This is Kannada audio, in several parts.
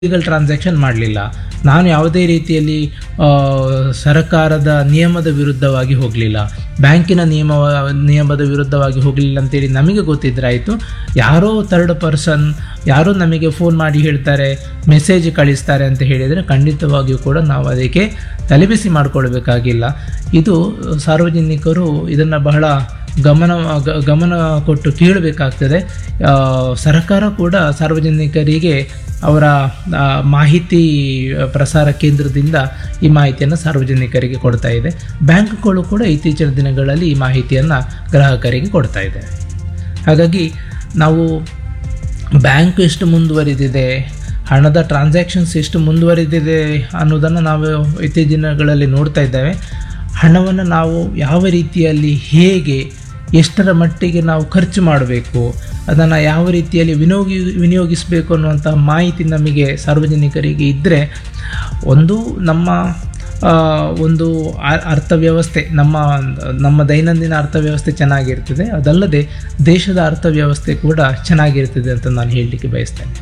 ಲೀಗಲ್ ಟ್ರಾನ್ಸಾಕ್ಷನ್ ಮಾಡಲಿಲ್ಲ ನಾನು ಯಾವುದೇ ರೀತಿಯಲ್ಲಿ ಆ, ಸರ್ಕಾರದ ನಿಯಮದ ವಿರುದ್ಧವಾಗಿ ಹೋಗಲಿಲ್ಲ ಬ್ಯಾಂಕಿನ ನಿಯಮ ನಿಯಮದ ವಿರುದ್ಧವಾಗಿ ಹೋಗಲಿಲ್ಲ ಅಂತೇಳಿ ನಮಗೆ ಗೊತ್ತಿದ್ರೆ ಆಯಿತು ಯಾರೋ ಥರ್ಡ್ ಪರ್ಸನ್ ಯಾರೋ ನಮಗೆ ಫೋನ್ ಮಾಡಿ ಹೇಳ್ತಾರೆ ಮೆಸೇಜ್ ಕಳಿಸ್ತಾರೆ ಅಂತ ಹೇಳಿದರೆ ಖಂಡಿತವಾಗಿಯೂ ಕೂಡ ನಾವು ಅದಕ್ಕೆ ತಲೆಬಿಸಿ ಮಾಡಿಕೊಳ್ಬೇಕಾಗಿಲ್ಲ ಇದು ಸಾರ್ವಜನಿಕರು ಇದನ್ನು ಬಹಳ ಗಮನ ಗ- ಗಮನ ಕೊಟ್ಟು ಕೇಳಬೇಕಾಗ್ತದೆ ಆ, ಸರ್ಕಾರ ಕೂಡ ಸಾರ್ವಜನಿಕರಿಗೆ ಅವರ ಆ, ಮಾಹಿತಿ ಪ್ರಸಾರ ಕೇಂದ್ರದಿಂದ ಈ ಮಾಹಿತಿಯನ್ನು ಸಾರ್ವಜನಿಕರಿಗೆ ಕೊಡ್ತಾ ಇದೆ ಬ್ಯಾಂಕ್ಗಳು ಕೂಡ ಇತ್ತೀಚಿನ ದಿನಗಳಲ್ಲಿ ಈ ಮಾಹಿತಿಯನ್ನು ಗ್ರಾಹಕರಿಗೆ ಕೊಡ್ತಾ ಇದೆ ಹಾಗಾಗಿ ನಾವು ಬ್ಯಾಂಕ್ ಎಷ್ಟು ಮುಂದುವರಿದಿದೆ ಹಣದ ಟ್ರಾನ್ಸಾಕ್ಷನ್ಸ್ ಎಷ್ಟು ಮುಂದುವರಿದಿದೆ ಅನ್ನೋದನ್ನು ನಾವು ಇತ್ತೀಚಿನ ದಿನಗಳಲ್ಲಿ ನೋಡ್ತಾ ಇದ್ದೇವೆ ಹಣವನ್ನು ನಾವು ಯಾವ ರೀತಿಯಲ್ಲಿ ಹೇಗೆ ಎಷ್ಟರ ಮಟ್ಟಿಗೆ ನಾವು ಖರ್ಚು ಮಾಡಬೇಕು ಅದನ್ನು ಯಾವ ರೀತಿಯಲ್ಲಿ ವಿನಿಯೋಗಿ ವಿನಿಯೋಗಿಸಬೇಕು ಅನ್ನುವಂಥ ಮಾಹಿತಿ ನಮಗೆ ಸಾರ್ವಜನಿಕರಿಗೆ ಇದ್ದರೆ ಒಂದು ನಮ್ಮ ಆ, ಒಂದು ಆ- ಅರ್ಥವ್ಯವಸ್ಥೆ ನಮ್ಮ ನಮ್ಮ ದೈನಂದಿನ ಅರ್ಥವ್ಯವಸ್ಥೆ ಚೆನ್ನಾಗಿರ್ತದೆ ಅದಲ್ಲದೆ ದೇಶದ ಅರ್ಥವ್ಯವಸ್ಥೆ ಕೂಡ ಚೆನ್ನಾಗಿರ್ತದೆ ಅಂತ ನಾನು ಹೇಳಲಿಕ್ಕೆ ಬಯಸ್ತೇನೆ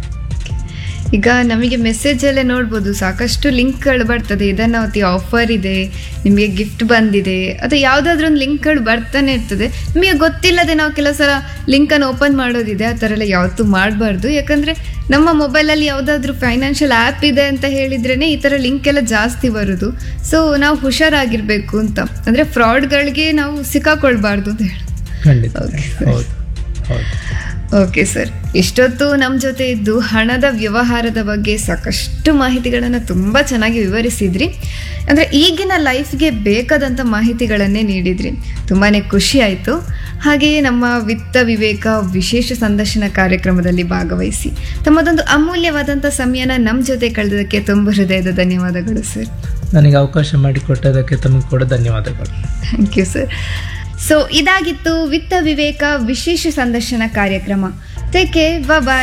ಈಗ ನಮಗೆ ಮೆಸೇಜಲ್ಲೇ ನೋಡ್ಬೋದು ಸಾಕಷ್ಟು ಲಿಂಕ್ಗಳು ಬರ್ತದೆ ಇದನ್ನಾವತಿ ಆಫರ್ ಇದೆ ನಿಮಗೆ ಗಿಫ್ಟ್ ಬಂದಿದೆ ಅಥವಾ ಯಾವುದಾದ್ರೂ ಒಂದು ಲಿಂಕ್ಗಳು ಬರ್ತಾನೆ ಇರ್ತದೆ ನಿಮಗೆ ಗೊತ್ತಿಲ್ಲದೆ ನಾವು ಕೆಲವು ಸಲ ಲಿಂಕನ್ನು ಓಪನ್ ಮಾಡೋದಿದೆ ಆ ಥರ ಎಲ್ಲ ಯಾವತ್ತೂ ಮಾಡಬಾರ್ದು ಯಾಕಂದರೆ ನಮ್ಮ ಮೊಬೈಲಲ್ಲಿ ಯಾವುದಾದ್ರೂ ಫೈನಾನ್ಷಿಯಲ್ ಆ್ಯಪ್ ಇದೆ ಅಂತ ಹೇಳಿದ್ರೇ ಈ ಥರ ಲಿಂಕ್ ಎಲ್ಲ ಜಾಸ್ತಿ ಬರೋದು ಸೊ ನಾವು ಹುಷಾರಾಗಿರಬೇಕು ಅಂತ ಅಂದರೆ ಫ್ರಾಡ್ಗಳಿಗೆ ನಾವು ಸಿಕ್ಕಾಕೊಳ್ಬಾರ್ದು ಅಂತ ಹೇಳಿ ಖಂಡಿತ Okay. ಹೌದು ಹೌದು ಓಕೆ ಸರ್ ಇಷ್ಟೊತ್ತು ನಮ್ಮ ಜೊತೆ ಇದ್ದು ಹಣದ ವ್ಯವಹಾರದ ಬಗ್ಗೆ ಸಾಕಷ್ಟು ಮಾಹಿತಿಗಳನ್ನು ತುಂಬ ಚೆನ್ನಾಗಿ ವಿವರಿಸಿದ್ರಿ ಅಂದರೆ ಈಗಿನ ಲೈಫ್ಗೆ ಬೇಕಾದಂಥ ಮಾಹಿತಿಗಳನ್ನೇ ನೀಡಿದ್ರಿ ತುಂಬಾ ಖುಷಿ ಆಯಿತು ಹಾಗೆಯೇ ನಮ್ಮ ವಿತ್ತ ವಿವೇಕ ವಿಶೇಷ ಸಂದರ್ಶನ ಕಾರ್ಯಕ್ರಮದಲ್ಲಿ ಭಾಗವಹಿಸಿ ತಮ್ಮದೊಂದು ಅಮೂಲ್ಯವಾದಂಥ ಸಮಯನ ನಮ್ಮ ಜೊತೆ ಕಳೆದಕ್ಕೆ ತುಂಬ ಹೃದಯದ ಧನ್ಯವಾದಗಳು ಸರ್ ನನಗೆ ಅವಕಾಶ ಮಾಡಿಕೊಟ್ಟದಕ್ಕೆ ತಮಗೆ ಕೂಡ ಧನ್ಯವಾದಗಳು ಥ್ಯಾಂಕ್ ಯು ಸರ್ ಸೊ ಇದಾಗಿತ್ತು ವಿತ್ತ ವಿವೇಕ ವಿಶೇಷ ಸಂದರ್ಶನ ಕಾರ್ಯಕ್ರಮ ಟೇಕ್ ಕೇರ್ ಬಾಯ್